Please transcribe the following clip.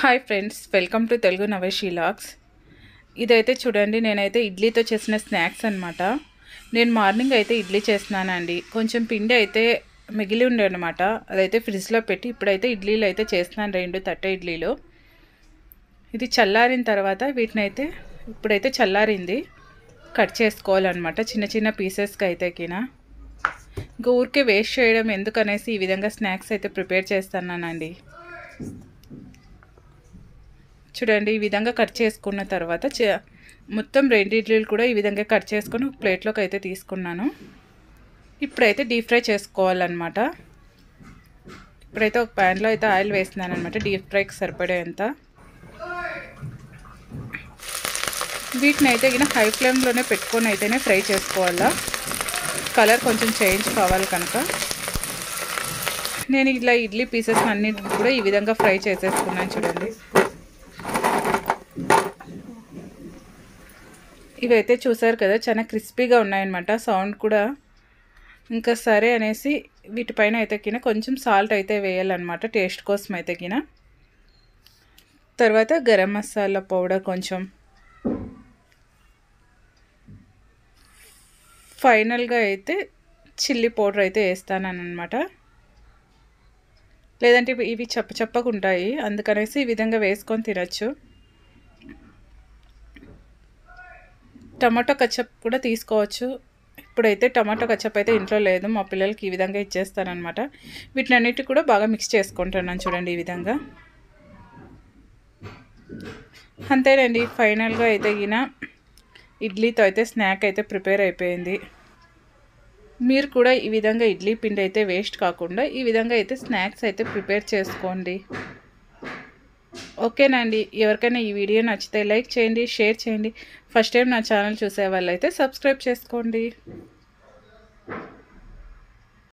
hi friends welcome to Telugu నవేషీ vlogs ఇదైతే చూడండి నేనైతే ఇడ్లీతో చేసిన స్నాక్స్ అనమాట నేను మార్నింగ్ అయితే ఇడ్లీ చేస్తున్నానండి కొంచెం పిండి అయితే మిగిలి ఉండే అనమాట అదైతే ఫ్రిడ్జ్లో పెట్టి ఇప్పుడైతే ఇడ్లీలు అయితే చేస్తున్నాను రెండు తట్ట ఇడ్లీలు ఇది చల్లారిన తర్వాత వీటిని అయితే ఇప్పుడైతే చల్లారింది కట్ చేసుకోవాలన్నమాట చిన్న చిన్న పీసెస్కి అయితే కినా ఇంకా ఊరికే వేస్ట్ చేయడం ఎందుకనేసి ఈ విధంగా స్నాక్స్ అయితే ప్రిపేర్ చేస్తున్నానండి చూడండి ఈ విధంగా కట్ చేసుకున్న తర్వాత చే- మొత్తం రెండు ఇడ్లీలు కూడా ఈ విధంగా కట్ చేసుకొని ఒక ప్లేట్లోకి అయితే తీసుకున్నాను ఇప్పుడైతే డీప్ ఫ్రై చేసుకోవాలన్నమాట ఇప్పుడైతే ఒక ప్యాన్లో అయితే ఆయిల్ వేస్తున్నాను అనమాట డీప్ ఫ్రైకి సరిపడేంత వీటిని అయితే గిన హై ఫ్లేమ్లోనే పెట్టుకొని అయితేనే ఫ్రై చేసుకోవాలా కలర్ కొంచెం చేంజ్ కావాలి కనుక నేను ఇలా ఇడ్లీ పీసెస్ అన్నిటిని కూడా ఈ విధంగా ఫ్రై చేసేసుకున్నాను చూడండి ఇవైతే చూసారు కదా చాలా క్రిస్పీగా ఉన్నాయన్నమాట సౌండ్ కూడా ఇంకా సరే అనేసి వీటిపైన అయితే కిన కొంచెం సాల్ట్ అయితే వేయాలన్నమాట టేస్ట్ కోసం అయితే కిన తర్వాత గరం మసాలా పౌడర్ కొంచెం ఫైనల్గా అయితే చిల్లీ పౌడర్ అయితే వేస్తానన్నమాట లేదంటే ఇవి- ఇవి చప్ప చప్పకుంటాయి అందుకనేసి ఈ విధంగా వేసుకొని తినచ్చు టమాటో కచ్చప్ కూడా తీసుకోవచ్చు ఇప్పుడైతే టమాటో కచ్చప్ అయితే ఇంట్లో లేదు మా పిల్లలకి ఈ విధంగా ఇచ్చేస్తానమాట వీటిని అన్నిటి కూడా బాగా మిక్స్ చేసుకుంటున్నాను చూడండి ఈ విధంగా అంతేనండి ఫైనల్గా అయితే ఈయన ఇడ్లీతో అయితే స్నాక్ అయితే ప్రిపేర్ అయిపోయింది మీరు కూడా ఈ విధంగా ఇడ్లీ పిండి అయితే వేస్ట్ కాకుండా ఈ విధంగా అయితే స్నాక్స్ అయితే ప్రిపేర్ చేసుకోండి ఓకేనండి ఎవరికైనా ఈ వీడియో నచ్చితే లైక్ చేయండి షేర్ చేయండి ఫస్ట్ టైం నా ఛానల్ చూసే వాళ్ళైతే సబ్స్క్రైబ్ చేసుకోండి